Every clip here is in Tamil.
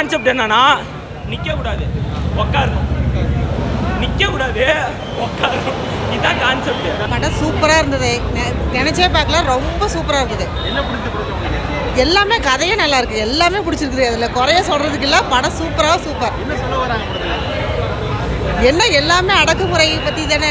கான்செப்ட் என்னன்னா நிற்கக்கூடாது உட்காரணும் நிற்கக்கூடாது உட்காரணும் இதுதான் கான்செப்ட் படம் சூப்பராக இருந்தது நெ- நினைச்சே பார்க்கல ரொம்ப சூப்பராக இருக்குது எல்லாமே கதையே நல்லா இருக்கு எல்லாமே பிடிச்சிருக்குது அதில் குறைய சொல்கிறதுக்கு இல்லை படம் சூப்பராக சூப்பர் என்ன எல்லாமே அடக்குமுறை பற்றி தானே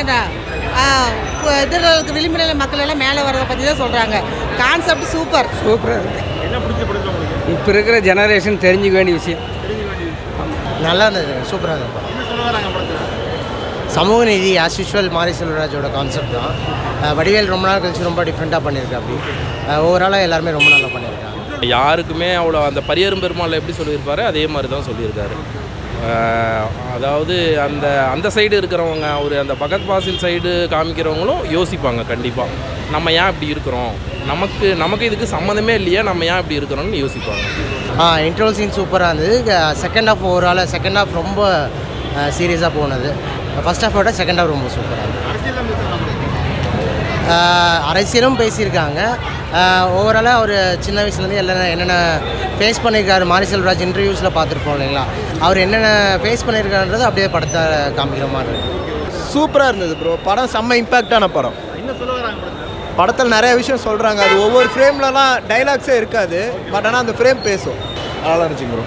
இதில் இருக்க விளிம்புநிலை மக்கள் எல்லாம் மேலே வர்றதை பற்றி தான் சொல்கிறாங்க கான்செப்ட் சூப்பர் சூப்பராக இருக்கு இப்போ இருக்கிற ஜெனரேஷன் தெரிஞ்சுக்க வேண்டிய விஷயம் நல்லா இருந்தது சூப்பராக இருந்தது சமூக நீதி ஆஸ் யூஷுவல் மாரி செல்வராஜோட கான்செப்ட் தான் அஹ் வடிவேல் ரொம்ப நாள் கழிச்சு ரொம்ப டிஃப்ரெண்ட்டாக பண்ணியிருக்கு அப்படி ஓவராலாக எல்லாருமே ரொம்ப நல்லா பண்ணியிருக்காங்க யாருக்குமே அவ்வளோ அந்த பரியரும் பெருமாள் எப்படி சொல்லியிருப்பாரு அதே மாதிரி தான் சொல்லியிருக்காரு ஆஹ் அதாவது அந்த அந்த சைடு இருக்கிறவங்க ஒரு அந்த பகத் பாசில் சைடு காமிக்கிறவங்களும் யோசிப்பாங்க கண்டிப்பாக நம்ம ஏன் இப்படி இருக்கிறோம் நமக்கு நமக்கு இதுக்கு சம்மந்தமே இல்லையே நம்ம ஏன் இப்படி இருக்கிறோம்னு யோசிப்பாங்க ஆ இன்ட்ரோல் சீன் சூப்பராக இருந்தது second half overall second half ரொம்ப சீரியஸாக போனது ஃபர்ஸ்ட் ஹாஃபோட செகண்ட் ஹாஃப் ரொம்ப சூப்பராக இருந்தது ஆஹ் அரசியலும் பேசியிருக்காங்க ஓவராலாக ஒரு சின்ன வயசுலேருந்து எல்லாம் என்னென்ன ஃபேஸ் பண்ணியிருக்காரு மாரி செல்வராஜ் இன்டர்வியூஸில் பார்த்துருப்போம் இல்லைங்களா அவர் என்னென்ன ஃபேஸ் பண்ணியிருக்காருன்றது அப்படியே படத்தை காமிக்கிற மாதிரி இருக்கு சூப்பராக இருந்தது ப்ரோ படம் செம்ம இம்பேக்டான படம் படத்தில் நிறைய விஷயம் சொல்கிறாங்க அது ஒவ்வொரு ஃப்ரேம்லலாம் டைலாக்ஸே இருக்காது பட் ஆனால் அந்த ஃப்ரேம் பேசும் நல்லா இருந்துச்சு ப்ரோ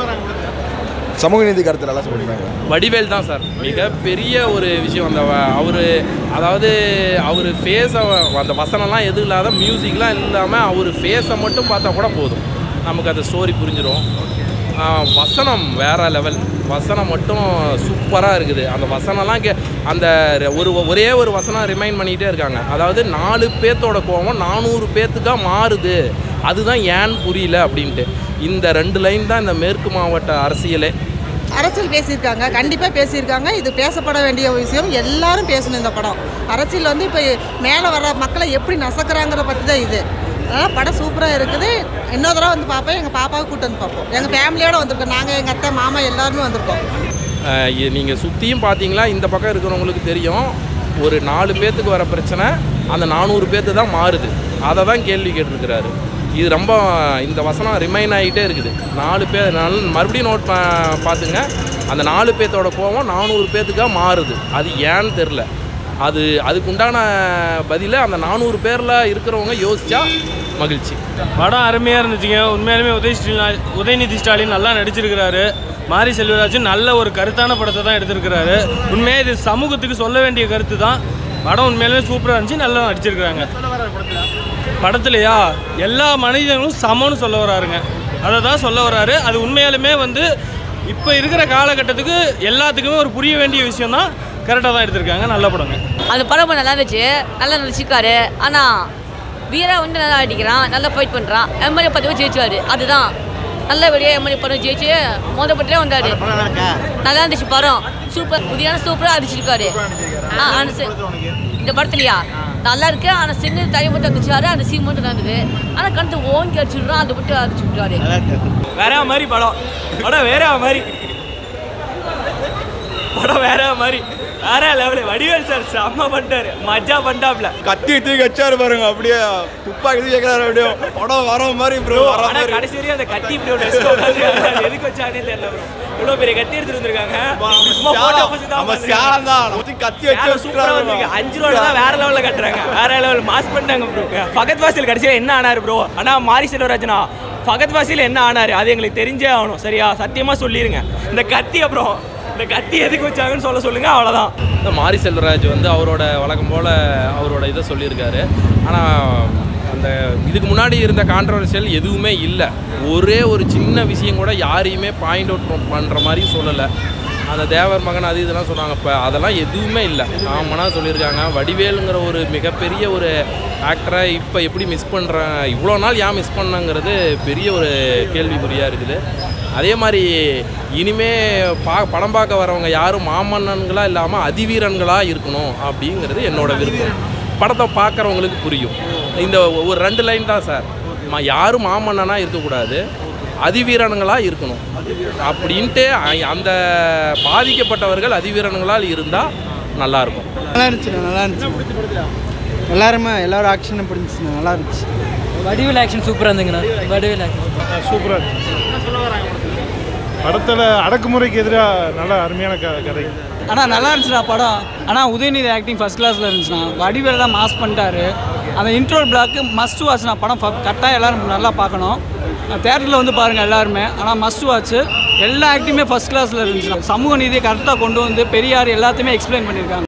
சமூக நீதி கருத்து நல்லா சொல்லியிருந்தாங்க வடிவேல் தான் சார் மிகப்பெரிய ஒரு விஷயம் அந்த அவர் அதாவது அவர் ஃபேஸை அந்த வசனம்லாம் எதுவும் இல்லாத மியூசிக்லாம் இல்லாமல் அவர் ஃபேஸை மட்டும் பார்த்தா கூட போதும் நமக்கு அந்த ஸ்டோரி புரிஞ்சிடும் ஆ, வசனம் வேற லெவல் வசனம் மட்டும் சூப்பராக இருக்குது அந்த வசனம்லாம் கே அந்த ரெ- ஒரு ஒரே ஒரு வசனம் ரிமைண்ட் பண்ணிகிட்டே இருக்காங்க அதாவது நாலு பேர்த்தோட கோவம் நானூறு பேர்த்துக்கா மாறுது அதுதான் ஏன்னு புரியல அப்படின்ட்டு இந்த ரெண்டு லைன் தான் இந்த மேற்கு மாவட்ட அரசியலே அரசியல் பேசியிருக்காங்க கண்டிப்பாக பேசியிருக்காங்க இது பேசப்பட வேண்டிய விஷயம் எல்லாரும் பேசணும் இந்த படம் அரசியல் வந்து இப்போ மேலே வர மக்களை எப்படி நசக்கிறாங்கிற பற்றி தான் இது அதனால் படம் சூப்பராக இருக்குது இன்னொரு தடவை வந்து பார்ப்பேன் எங்கள் பாப்பாவை கூட்டு வந்து பார்ப்போம் எங்கள் ஃபேமிலியோடு வந்திருக்கோம் நாங்கள் எங்கள் அத்தை மாமா எல்லாருமே வந்திருக்கோம் நீங்கள் சுற்றியும் பார்த்தீங்களா இந்த பக்கம் இருக்கிறவங்களுக்கு தெரியும் ஒரு நாலு பேர்த்துக்கு வர பிரச்சனை அந்த நானூறு பேர்த்து தான் மாறுது அதை தான் கேள்வி கேட்டிருக்கிறாரு இது ரொம்ப இந்த வசனம் ரிமைன் ஆகிட்டே இருக்குது நாலு பேர் நல்ல மறுபடியும் நோட் பா பார்த்துங்க அந்த நாலு பேர்த்தோட கோவம் நானூறு பேர்த்துக்காக மாறுது அது ஏன்னு தெரில அது அதுக்குண்டான பதிலை அந்த நானூறு பேரில் இருக்கிறவங்க யோசிச்சா மகிழ்ச்சி படம் அருமையாக இருந்துச்சுங்க உண்மையாலுமே உதய ஸ்டாலின் உதயநிதி ஸ்டாலின் நல்லா நடிச்சிருக்கிறாரு மாரி செல்வராஜன் நல்ல ஒரு கருத்தான படத்தை தான் எடுத்திருக்கிறாரு உண்மையாக இது சமூகத்துக்கு சொல்ல வேண்டிய கருத்து தான் படம் உண்மையாலுமே சூப்பராக இருந்துச்சு நல்லா நடிச்சிருக்கிறாங்க படத்துலையா எல்லா மனிதர்களும் சமம்னு சொல்ல வராருங்க அதை தான் சொல்ல வராரு அது உண்மையாலுமே வந்து இப்போ இருக்கிற காலகட்டத்துக்கு எல்லாத்துக்குமே ஒரு புரிய வேண்டிய விஷயம் தான் கரெக்டாக தான் எடுத்திருக்காங்க நல்ல படங்க அந்த படம் நல்லா இருந்துச்சு நல்லா நடிச்சிருக்காரு ஆனால் வீரா வந்து நல்லா அடிக்கிறான் நல்லா ஃபைட் பண்ணுறான் எம்எல்ஏ பதவி ஜெயிச்சுவார் அதுதான் நல்லபடியாக எம்எல்ஏ படம் ஜெயிச்சு மொதல் பட்டிலே வந்தார் நல்லா இருந்துச்சு படம் சூப்பர் புதியான சூப்பராக அடிச்சிருக்காரு ஆ அந்த சி- இந்த படத்துலையா நல்லா இருக்கு ஆனால் சின்ன தலை மட்டும் அடிச்சாரு அந்த சீன் மட்டும் நடந்தது ஆனால் கணத்து ஓங்கி அடிச்சுடுறான் அதை மட்டும் அடிச்சு விட்டாரு வேற மாதிரி படம் படம் வேற மாதிரி படம் வேற மாதிரி வேற லெவலு வடிவேல் சார் செம்ம பண்ணிட்டாரு மஜா பண்ணிட்டாப்ல கத்தி தூக்கி வச்சாரு பாருங்க அப்படியே துப்பாக்கி தூக்கி வைக்கிறாரு அப்படியே படம் வர மாதிரி ப்ரோ வர ஆனா மாதிரி கடைசி வரையும் அந்த கத்தி இப்படி ஒன்று வச்சுட்டு உட்கார்ந்திருக்காங்க. அது எதுக்கு வச்சாங்கன்னே தெரியல ப்ரோ இவ்வளோ பெரிய கத்தி எடுத்துட்டு வந்திருக்காங்க சும்மா photo opposite தான் நம்ம உட்கார்ந்திருக்காங்க. சேலம் தான் நம்ம கத்தி வச்சு சேலம் சூப்பரா வந்திருக்கு வச்சுட்டாரு அஞ்சு ரூபா தான் வேற லெவல்ல கட்டுறாங்க வேற லெவல் மாஸ் பண்ணிட்டாங்க ப்ரோ பகத் வாசில் கடைசியில் என்ன ஆனாரு ப்ரோ ஆனா மாரி செல்வராஜனா பகத் வாசில் என்ன ஆனாரு அது எங்களுக்கு தெரிஞ்சே ஆகணும் சரியா சத்தியமா சொல்லிருங்க இந்த கத்தி அப்புறம் இந்த கத்தி எதுக்கு வச்சாங்கன்னு சொல்ல சொல்லுங்க அவ்வளவுதான் இந்த மாரி செல்வராஜ் வந்து அவரோட வழக்கம் போல் அவரோட இதை சொல்லியிருக்காரு ஆனால் அந்த இதுக்கு முன்னாடி இருந்த கான்ட்ரவர்ஷியல் எதுவுமே இல்லை ஒரே ஒரு சின்ன விஷயம் கூட யாரையுமே பாயிண்ட் அவுட் பண்ணுற மாதிரி சொல்லலை அந்த தேவர் மகன் அது இதெல்லாம் சொன்னாங்க இப்போ அதெல்லாம் எதுவுமே இல்லை காமனாக சொல்லியிருக்காங்க வடிவேலுங்கிற ஒரு மிகப்பெரிய ஒரு ஆக்டரை இப்போ எப்படி மிஸ் பண்ணுறேன் இவ்வளோ நாள் ஏன் மிஸ் பண்ணங்கிறது பெரிய ஒரு கேள்விக்குறியாக இருக்குது அதே மாதிரி இனிமே பா படம் பார்க்க வரவங்க யாரும் மாமன்னன்களாக இல்லாமல் அதிவீரன்களாக இருக்கணும் அப்படிங்கிறது என்னோட விருப்பம் படத்தை பார்க்குறவங்களுக்கு புரியும் இந்த ஒரு ரெண்டு லைன் தான் சார் ம- யாரும் மாமன்னனாக இருக்கக்கூடாது அதிவீரனுங்களாக இருக்கணும் அப்படின்ட்டு அ- அந்த பாதிக்கப்பட்டவர்கள் அதிவீரனுங்களால் இருந்தால் நல்லாயிருக்கும் நல்லா இருந்துச்சுண்ணா நல்லா இருந்துச்சு எல்லாருமே எல்லாரும் ஆக்ஷனும் பிடிச்சிச்சுண்ணா நல்லா இருந்துச்சு வடிவில் ஆக்ஷன் சூப்பராக இருந்துங்கண்ணா வடிவில் ஆக்ஷன் சூப்பராக இருந்துச்சு படத்தில் அடக்குமுறைக்கு எதிராக நல்ல அருமையான க கதை ஆனால் நல்லா இருந்துச்சுடா படம் ஆனால் உதயநிதி ஆக்டிங் ஃபர்ஸ்ட் கிளாஸில் இருந்துச்சுண்ணா வடிவேலாம் மாஸ் பண்ணிட்டாரு அந்த இன்ட்ரோல் பிளாக்கு மஸ்ட் வாட்ச்னா படம் ஃப- கட்டாயம் எல்லாரும் நல்லா பார்க்கணும் தேட்டரில் வந்து பாருங்கள் எல்லாருமே ஆனால் மஸ்ட் வாட்ச் எல்லா ஆக்டிங்குமே ஃபர்ஸ்ட் கிளாஸில் இருந்துச்சுண்ணா சமூக நீதியை கரெக்டாக கொண்டு வந்து பெரியார் எல்லாத்தையுமே எக்ஸ்பிளைன் பண்ணியிருக்காங்க